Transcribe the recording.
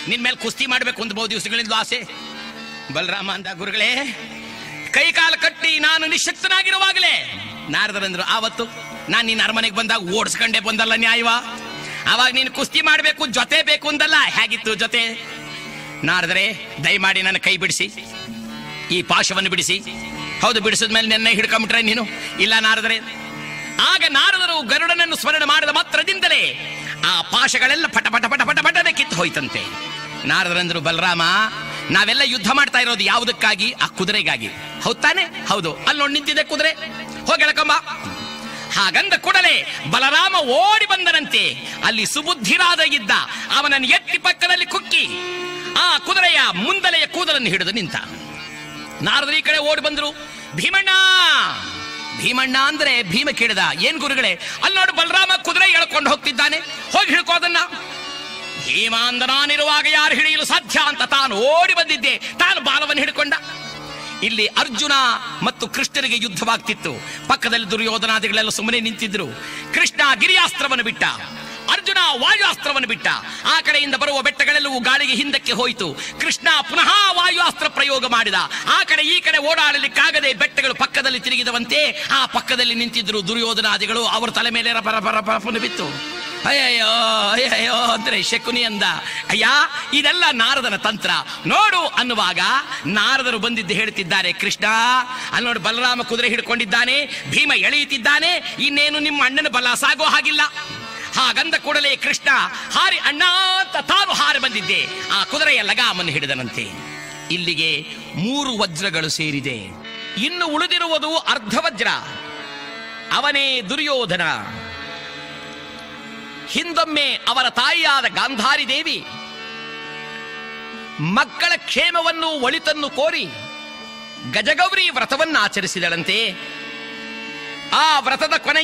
ನಿನ್ ಮೇಲೆ ಕುಸ್ತಿ ಮಾಡ್ಬೇಕು ಅಂತ ಬಹು ದಿವಸಗಳಿಂದ ಆಸೆ ಬಲರಾಮ ಅಂದ ಗುರುಗಳೇ ಕೈ ಕಾಲು ಕಟ್ಟಿ ನಾನು ನಿಶಕ್ತನಾಗಿರುವಾಗಲೇ ನಾರದರಂದ್ರು ಆವತ್ತು ನಾನು ನಿನ್ನ ಅರಮನೆಗೆ ಬಂದಾಗ ಓಡಿಸ್ಕೊಂಡೆ ಬಂದಲ್ಲ ನ್ಯಾಯವ ಅವಾಗ ನೀನು ಕುಸ್ತಿ ಮಾಡಬೇಕು ಜೊತೆ ಬೇಕು ಅಂದಲ್ಲ ಹೇಗಿತ್ತು ಜೊತೆ ನಾರದರೆ ದಯಮಾಡಿ ನನ್ನ ಕೈ ಬಿಡಿಸಿ ಈ ಪಾಶವನ್ನು ಬಿಡಿಸಿ ಹೌದು ಬಿಡಿಸಿದ ಮೇಲೆ ನೆನ್ನೆ ಹಿಡ್ಕೊಂಬಿಟ್ರೆ ನೀನು ಇಲ್ಲ ನಾರದರೆ ಆಗ ನಾರದರು ಗರುಡನನ್ನು ಸ್ಮರಣೆ ಮಾಡಿದ ಮಾತ್ರದಿಂದಲೇ ಆ ಪಾಶಗಳೆಲ್ಲ ಪಟ ಪಟ ಪಟ ಪಟ ಪಟನೆ ಕಿತ್ತು ಹೋಯ್ತಂತೆ ನಾರದರಂದ್ರು ಬಲರಾಮ ನಾವೆಲ್ಲ ಯುದ್ಧ ಮಾಡ್ತಾ ಇರೋದು ಯಾವುದಕ್ಕಾಗಿ ಆ ಕುದುರೆಗಾಗಿ ಹೌದ್ ತಾನೆ ಹೌದು ಅಲ್ಲಿ ನೋಡಿ ನಿಂತಿದೆ ಕುದುರೆ ಹೋಗಿ ಎಳ್ಕೊಂಬ ಹಾಗಂದ ಕೂಡಲೇ ಬಲರಾಮ ಓಡಿ ಬಂದನಂತೆ ಅಲ್ಲಿ ಸುಬುದ್ಧಿರಾದ ಇದ್ದ ಅವನನ್ನು ಎತ್ತಿ ಪಕ್ಕದಲ್ಲಿ ಕುಕ್ಕಿ ಆ ಕುದುರೆಯ ಮುಂದಲೆಯ ಕೂದಲನ್ನು ಹಿಡಿದು ನಿಂತ ನಾರದರು ಈ ಕಡೆ ಓಡಿ ಬಂದ್ರು ಭೀಮಣ್ಣ ಭೀಮಣ್ಣ ಅಂದ್ರೆ ಭೀಮ ಕೇಳಿದ ಏನ್ ಗುರುಗಳೇ ಅಲ್ಲಿ ನೋಡು ಬಲರಾಮ ಕುದುರೆ ಎಳ್ಕೊಂಡು ಹೋಗ್ತಿದ್ದಾನೆ ಹೋಗಿ ಹಿಡ್ಕೋದನ್ನ ಭೀಮ ಅಂದ ನಾನಿರುವಾಗ ಯಾರು ಹಿಡಿಯಲು ಸಾಧ್ಯ ಅಂತ ತಾನು ಓಡಿ ಬಂದಿದ್ದೆ ತಾನು ಬಾಲವನ್ನು ಹಿಡ್ಕೊಂಡ ಇಲ್ಲಿ ಅರ್ಜುನ ಮತ್ತು ಕೃಷ್ಣನಿಗೆ ಯುದ್ಧವಾಗ್ತಿತ್ತು ಪಕ್ಕದಲ್ಲಿ ದುರ್ಯೋಧನಾದಿಗಳೆಲ್ಲ ಸುಮ್ಮನೆ ನಿಂತಿದ್ರು ಕೃಷ್ಣ ಗಿರಿಯಾಸ್ತ್ರವನ್ನು ಬಿಟ್ಟ ಅರ್ಜುನ ವಾಯುಅಸ್ತ್ರವನ್ನು ಬಿಟ್ಟ ಆ ಕಡೆಯಿಂದ ಬರುವ ಬೆಟ್ಟಗಳೆಲ್ಲವೂ ಗಾಳಿಗೆ ಹಿಂದಕ್ಕೆ ಹೋಯಿತು ಕೃಷ್ಣ ಪುನಃ ವಾಯುಅಸ್ತ್ರ ಪ್ರಯೋಗ ಮಾಡಿದ ಆ ಕಡೆ ಈ ಕಡೆ ಓಡಾಡಲಿಕ್ಕಾಗದೆ ಬೆಟ್ಟಗಳು ಪಕ್ಕದಲ್ಲಿ ತಿರುಗಿದವಂತೆ ಆ ಪಕ್ಕದಲ್ಲಿ ನಿಂತಿದ್ರು ದುರ್ಯೋಧನಾದಿಗಳು ಅವರ ತಲೆ ಮೇಲೆ ರಪ ರಪ ರಪ ರಪನೆ ಬಿತ್ತು ಅಯ್ಯಯ್ಯೋ ಅಯ್ಯಯ್ಯೋ ಅಂದ್ರೆ ಶಕುನಿ ಅಂದ ಅಯ್ಯ ಇದೆಲ್ಲ ನಾರದನ ತಂತ್ರ ನೋಡು ಅನ್ನುವಾಗ ನಾರದರು ಬಂದಿದ್ದು ಹೇಳ್ತಿದ್ದಾರೆ ಕೃಷ್ಣ ಅಲ್ಲಿ ನೋಡು ಬಲರಾಮ ಕುದುರೆ ಹಿಡ್ಕೊಂಡಿದ್ದಾನೆ ಭೀಮ ಎಳೆಯುತ್ತಿದ್ದಾನೆ ಇನ್ನೇನು ನಿಮ್ಮ ಅಣ್ಣನ ಬಲ ಸಾಗೋ ಹಾಗಿಲ್ಲ ಹಾಗಂದ ಕೂಡಲೇ ಕೃಷ್ಣ ಹಾರಿ ಅಣ್ಣ ಅಂತ ತಾನು ಹಾರಿ ಬಂದಿದ್ದೆ ಆ ಕುದುರೆಯ ಲಗಾಮನ್ನು ಹಿಡಿದನಂತೆ ಇಲ್ಲಿಗೆ ಮೂರು ವಜ್ರಗಳು ಸೇರಿದೆ ಇನ್ನು ಉಳಿದಿರುವುದು ಅರ್ಧ ವಜ್ರ ಅವನೇ ದುರ್ಯೋಧನ ಹಿಂದೊಮ್ಮೆ ಅವರ ತಾಯಿಯಾದ ಗಾಂಧಾರಿ ದೇವಿ ಮಕ್ಕಳ ಕ್ಷೇಮವನ್ನು ಒಳಿತನ್ನು ಕೋರಿ ಗಜಗೌರಿ ವ್ರತವನ್ನು ಆಚರಿಸಿದಳಂತೆ ಆ ವ್ರತದ ಕೊನೆ